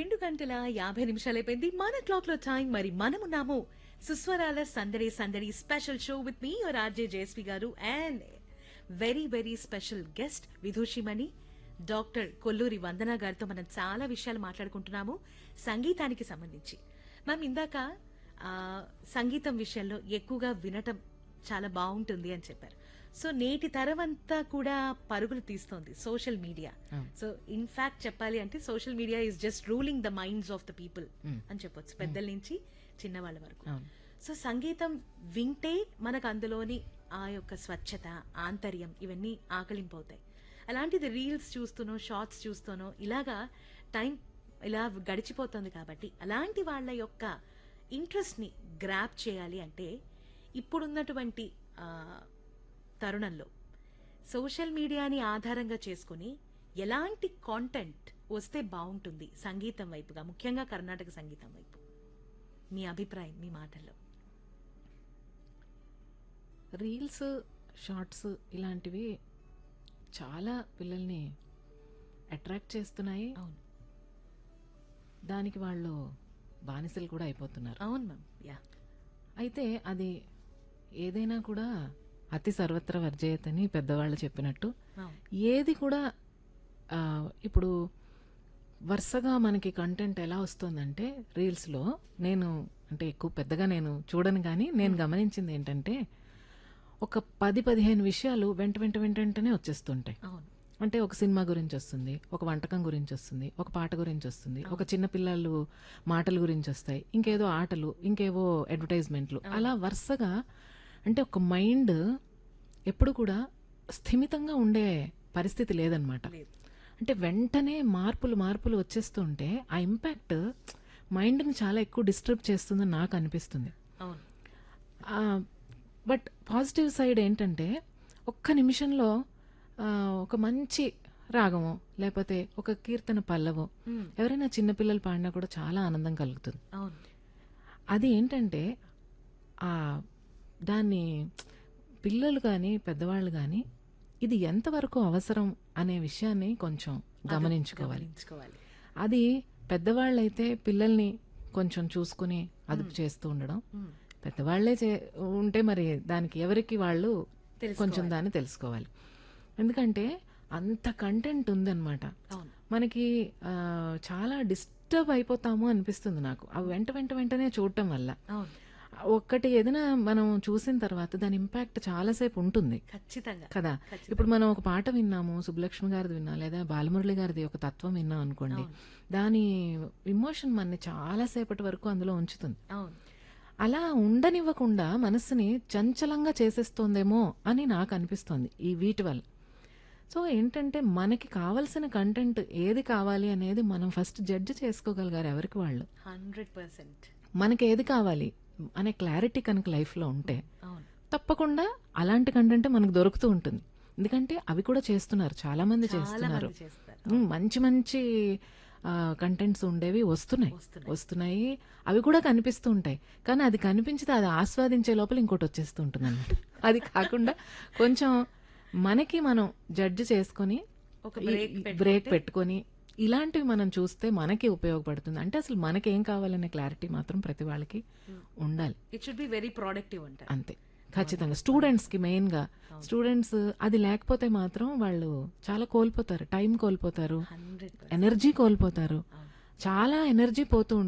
రెండు గంటల యాభై నిమిషాలు అయిపోయింది మన క్లాక్ లో టైం మరి మనమున్నాము సుస్వరాల సందడి సందడి స్పెషల్ షో విత్ మీ your RJ Jayashree garu and very very special guest విదూషిమణి డాక్టర్ కొల్లూరి వందన గారితో మనం చాలా విషయాలు మాట్లాడుకుంటున్నాము సంగీతానికి సంబంధించి మనం ఇందాక ఆ, సంగీతం విషయంలో ఎక్కువగా వినటం చాలా బాగుంటుంది అని చెప్పారు సో నేటి తరం అంతా కూడా పరుగులు తీస్తోంది సోషల్ మీడియా సో ఇన్ఫాక్ట్ చెప్పాలి అంటే social media is just ruling the minds of the people అని చెప్పొచ్చు పెద్దల నుంచి చిన్నవాళ్ళ వరకు అవును. సో సంగీతం వింటే మనకు అందులోని ఆ యొక్క స్వచ్ఛత ఆంతర్యం ఇవన్నీ ఆకలింపవుతాయి అలాంటిది రీల్స్ చూస్తూనో షార్ట్స్ చూస్తూనో ఇలాగా టైం ఇలా గడిచిపోతుంది కాబట్టి అలాంటి వాళ్ళ యొక్క ఇంట్రెస్ట్ని గ్రాప్ చేయాలి అంటే ఇప్పుడున్నటువంటి ఆ, తరుణంలో సోషల్ మీడియాని ఆధారంగా చేసుకుని ఎలాంటి కాంటెంట్ వస్తే బాగుంటుంది సంగీతం వైపుగా ముఖ్యంగా కర్ణాటక సంగీతం వైపు మీ అభిప్రాయం మీ మాటల్లో రీల్స్ షార్ట్స్ ఇలాంటివి చాలా పిల్లల్ని అట్రాక్ట్ చేస్తున్నాయి అవును దానికి వాళ్ళు బానిసలు కూడా అయిపోతున్నారు అవును మ్యామ్ యా అయితే అది ఏదైనా కూడా అతి సర్వత్ర వర్జయతని పెద్దవాళ్ళు చెప్పినట్టు అవును ఏది కూడా ఆ, ఇప్పుడు వరుసగా మనకి కంటెంట్ ఎలా వస్తుందంటే రీల్స్లో నేను అంటే ఎక్కువ పెద్దగా నేను చూడను కానీ నేను గమనించింది ఏంటంటే ఒక పది పదిహేను విషయాలు వెంట వెంట వెంట వెంటనే వచ్చేస్తుంటాయి అవును అంటే ఒక సినిమా గురించి వస్తుంది ఒక వంటకం గురించి వస్తుంది ఒక పాట గురించి వస్తుంది ఒక చిన్న పిల్లలు మాటల గురించి వస్తాయి ఇంకేదో ఆటలు ఇంకేవో అడ్వర్టైజ్మెంట్లు అలా వరుసగా అంటే ఒక మైండ్ ఎప్పుడు కూడా స్థిమితంగా ఉండే పరిస్థితి లేదనమాట లేదు అంటే వెంటనే మార్పులు మార్పులు వచ్చేస్తుంటే ఆ ఇంపాక్ట్ మైండ్ని చాలా ఎక్కువ డిస్టర్బ్ చేస్తుందని నాకు అనిపిస్తుంది అవును బట్ పాజిటివ్ సైడ్ ఏంటంటే ఒక్క నిమిషంలో ఆ, ఒక మంచి రాగమో లేకపోతే ఒక కీర్తన పల్లవో Hmm. ఎవరైనా చిన్నపిల్లలు పాడినా కూడా చాలా ఆనందం కలుగుతుంది అవును అది ఏంటంటే ఆ దాన్ని పిల్లలు కానీ పెద్దవాళ్ళు కానీ ఇది ఎంతవరకు అవసరం అనే విషయాన్ని కొంచెం గమనించుకోవాలి గమనించుకోవాలి అది పెద్దవాళ్ళైతే పిల్లల్ని కొంచెం చూసుకుని అదుపు చేస్తూ ఉండడం మ్మ్. పెద్దవాళ్లే చే ఉంటే మరి దానికి ఎవరికి వాళ్ళు తెలుసుకోవాలి. కొంచెం దాన్ని తెలుసుకోవాలి ఎందుకంటే అంత కంటెంట్ ఉందన్నమాట అవును మనకి ఆ, చాలా డిస్టర్బ్ అయిపోతాము అనిపిస్తుంది నాకు అవి వెంట వెంట వెంటనే చూడటం వల్ల అవును ఒక్కటి ఏదైనా మనం చూసిన తర్వాత దాని ఇంపాక్ట్ చాలాసేపు ఉంటుంది ఖచ్చితంగా కదా ఇప్పుడు మనం ఒక పాట విన్నాము సుబ్బలక్ష్మి గారిది విన్నాం లేదా బాలమురళి గారిది ఒక తత్వం విన్నాం అనుకోండి దాని ఇమోషన్ మనని చాలాసేపటి వరకు అందులో ఉంచుతుంది అవును అలా ఉండనివ్వకుండా మనస్సుని చంచలంగా చేసేస్తోందేమో అని నాకు అనిపిస్తోంది ఈ వీటి వల్ల సో ఏంటంటే మనకి కావలసిన కంటెంట్ ఏది కావాలి అనేది మనం ఫస్ట్ జడ్జ్ చేసుకోగలిగారు ఎవరికి వాళ్ళు హండ్రెడ్ పర్సెంట్ మనకి ఏది కావాలి అనే క్లారిటీ కనుక లైఫ్లో ఉంటే అవును తప్పకుండా అలాంటి కంటెంట్ మనకు దొరుకుతూ ఉంటుంది ఎందుకంటే అవి కూడా చేస్తున్నారు చాలా మంది చాలా చేస్తున్నారు మంది చేస్తారు ఉమ్, మంచి మంచి కంటెంట్స్ ఉండేవి వస్తున్నాయి వస్తున్నాయి. వస్తున్నాయి అవి కూడా కనిపిస్తూ ఉంటాయి కానీ అది కనిపించితే అది ఆస్వాదించే లోపల ఇంకోటి వచ్చేస్తూ ఉంటుంది అనమాట అది కాకుండా కొంచెం మనకి మనం జడ్జ్ చేసుకొని ఒక బ్రేక్ ఈ- బ్రేక్ పెట్టుకొని ఇలాంటివి మనం చూస్తే మనకి ఉపయోగపడుతుంది అంటే అసలు మనకి ఏం కావాలనే క్లారిటీ మాత్రం ప్రతి వాళ్ళకి ఉండాలి it should be very productive అంటారు అంతే ఖచ్చితంగా స్టూడెంట్స్ కి మెయిన్ గా స్టూడెంట్స్ అది లేకపోతే మాత్రం వాళ్ళు చాలా కోల్పోతారు టైం కోల్పోతారు హండ్రెడ్ ఎనర్జీ కోల్పోతారు చాలా ఎనర్జీ పోతూ